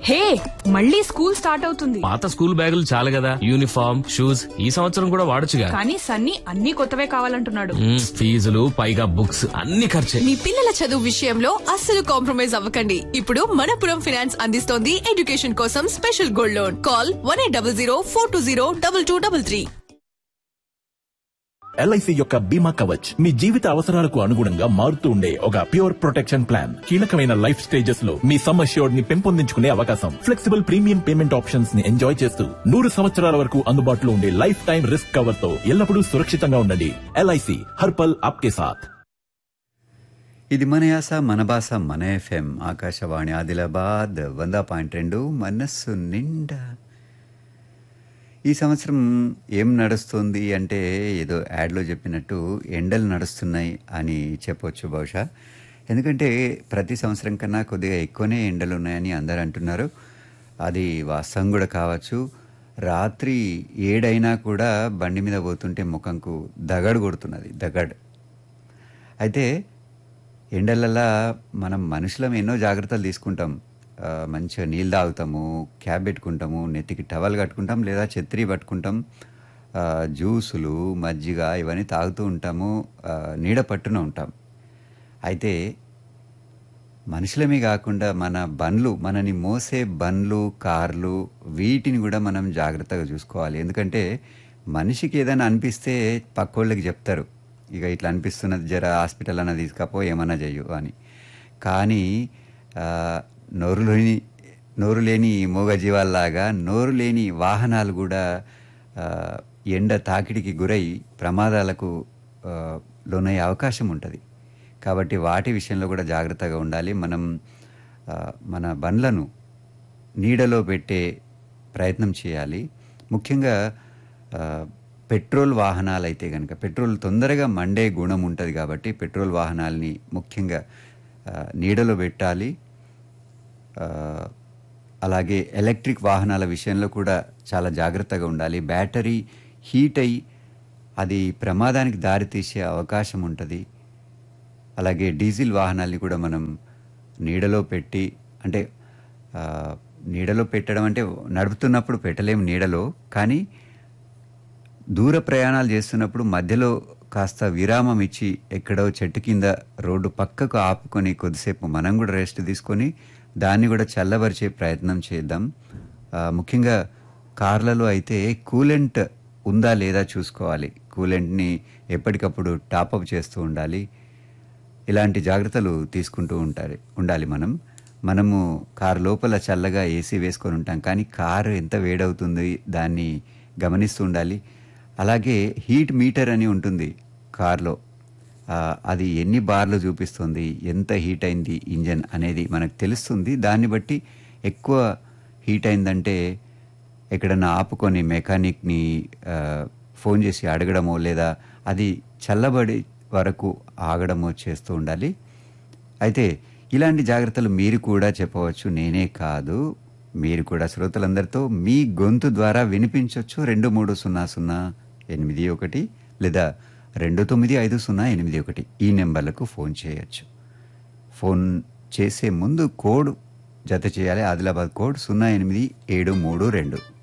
హే మళ్ళీ school start అవుతుంది పాత స్కూల్ బ్యాగులు చాలు కదా యూనిఫామ్ షూస్ ఈ సంవత్సరం కూడా వాడొచ్చుగా కానీ సన్నీ అన్ని కొత్తవే కావాలంటున్నాడు మ్మ్, ఫీజులు పైగా బుక్స్ అన్ని ఖర్చే మీ పిల్లల చదువు విషయంలో అస్సలు కాంప్రమైజ్ అవ్వకండి ఇప్పుడు మనపురం ఫైనాన్స్ అందిస్తోంది ఎడ్యుకేషన్ కోసం special gold loan call one eight double zero four two zero double two double three LIC యొక్క బీమా కవచ్ మీ జీవిత అవసరాలకు అనుగుణంగా మారుతూ ఉండే ఒక ప్యూర్ ప్రొటెక్షన్ ప్లాన్ కీలకమైన లైఫ్ స్టేజెస్ లో మీ సమ్ అష్యూర్డ్ ని పెంపొందించుకునే అవకాశం ఫ్లెక్సిబుల్ ప్రీమియం పేమెంట్ ఆప్షన్స్ ని ఎంజాయ్ చేస్తూ నూరు సంవత్సరాల వరకు అందుబాటులో ఉండే లైఫ్ టైం రిస్క్ కవర్ తో ఎల్లప్పుడూ సురక్షితంగా ఉండండి ఎల్ఐసి హర్పల్ ఆప్కే సాథ్ ఇది మన యాస మన భాష మన ఎఫ్ఎం ఆకాశవాణి ఆదిలాబాద్ వంద పాయింట్ రెండు మనస్సు నిండా ఈ సంవత్సరం ఏం నడుస్తుంది అంటే ఏదో యాడ్లో చెప్పినట్టు ఎండలు నడుస్తున్నాయి అని చెప్పొచ్చు బహుశా ఎందుకంటే ప్రతి సంవత్సరం కన్నా కొద్దిగా ఎక్కువనే ఎండలు ఉన్నాయని అందరు అంటున్నారు అది వాస్తవం కూడా కావచ్చు రాత్రి ఏడైనా కూడా బండి మీద పోతుంటే ముఖంకు దగడు కొడుతున్నది దగడ్ అయితే ఎండలల్లా మనం మనుషులం ఎన్నో జాగ్రత్తలు తీసుకుంటాం ఆ, మంచిగా నీళ్ళు తాగుతాము క్యాబ్ పెట్టుకుంటాము నెత్తికి టవల్ కట్టుకుంటాం లేదా ఛత్రి పట్టుకుంటాం ఆ, జ్యూసులు మజ్జిగ ఇవన్నీ తాగుతూ ఉంటాము ఆ, నీడ పట్టున ఉంటాం అయితే మనుషులమే కాకుండా మన బండ్లు మనని మోసే బండ్లు కార్లు వీటిని కూడా మనం జాగ్రత్తగా చూసుకోవాలి ఎందుకంటే మనిషికి ఏదైనా అనిపిస్తే పక్కోళ్ళకి చెప్తారు ఇక ఇట్లా అనిపిస్తున్నది జర హాస్పిటల్ అన్న తీసుకపో ఏమన్నా చెయ్యు అని కానీ ఆ, నోరు లేని నోరు లేని మూగజీవాల్లాగా నోరు లేని వాహనాలు కూడా ఆ, ఎండ తాకిడికి గురై ప్రమాదాలకు ఆ, లోనయ్యే అవకాశం ఉంటుంది కాబట్టి వాటి విషయంలో కూడా జాగ్రత్తగా ఉండాలి మనం ఆ, మన బండ్లను నీడలో పెట్టే ప్రయత్నం చేయాలి ముఖ్యంగా ఆ, పెట్రోల్ వాహనాలు అయితే కనుక పెట్రోల్ తొందరగా మండే గుణం ఉంటుంది కాబట్టి పెట్రోల్ వాహనాలని ముఖ్యంగా ఆ, నీడలో పెట్టాలి ఆ, అలాగే ఎలక్ట్రిక్ వాహనాల విషయంలో కూడా చాలా జాగ్రత్తగా ఉండాలి బ్యాటరీ హీట్ అయి అది ప్రమాదానికి దారితీసే అవకాశం ఉంటుంది అలాగే డీజిల్ వాహనాల్ని కూడా మనం నీడలో పెట్టి అంటే ఆ, నీడలో పెట్టడం అంటే నడుపుతున్నప్పుడు పెట్టలేము నీడలో కానీ దూర ప్రయాణాలు చేస్తున్నప్పుడు మధ్యలో కాస్త విరామం ఇచ్చి ఎక్కడో చెట్టు కింద రోడ్డు పక్కకు ఆపుకొని కొద్దిసేపు మనం కూడా రెస్ట్ తీసుకొని దాన్ని కూడా చల్లబరిచే ప్రయత్నం చేద్దాం ఆ, ముఖ్యంగా కార్లలో అయితే కూలెంట్ ఉందా లేదా చూసుకోవాలి కూలెంట్ని ఎప్పటికప్పుడు టాపప్ చేస్తూ ఉండాలి ఇలాంటి జాగ్రత్తలు తీసుకుంటూ ఉంటారు ఉండాలి మనం మనము కారు లోపల చల్లగా ఏసీ వేసుకొని ఉంటాం కానీ కారు ఎంత వేడవుతుంది దాన్ని గమనిస్తూ ఉండాలి అలాగే హీట్ మీటర్ అని ఉంటుంది కార్లో ఆ, అది ఎన్ని బార్లు చూపిస్తుంది ఎంత హీట్ అయింది ఇంజన్ అనేది మనకు తెలుస్తుంది దాన్ని బట్టి ఎక్కువ హీట్ అయిందంటే ఎక్కడన్నా ఆపుకొని మెకానిక్ని ఆ, ఫోన్ చేసి అడగడమో లేదా అది చల్లబడి వరకు ఆగడమో చేస్తూ ఉండాలి అయితే ఇలాంటి జాగ్రత్తలు మీరు కూడా చెప్పవచ్చు నేనే కాదు మీరు కూడా శ్రోతలందరితో మీ గొంతు ద్వారా వినిపించవచ్చు రెండు మూడు సున్నా సున్నా ఎనిమిది ఒకటి లేదా రెండు తొమ్మిది ఐదు సున్నా ఎనిమిది ఒకటి ఈ నెంబర్లకు ఫోన్ చేయొచ్చు ఫోన్ చేసే ముందు కోడ్ జత చేయాలి ఆదిలాబాద్ కోడ్ సున్నా ఎనిమిది ఏడు మూడు రెండు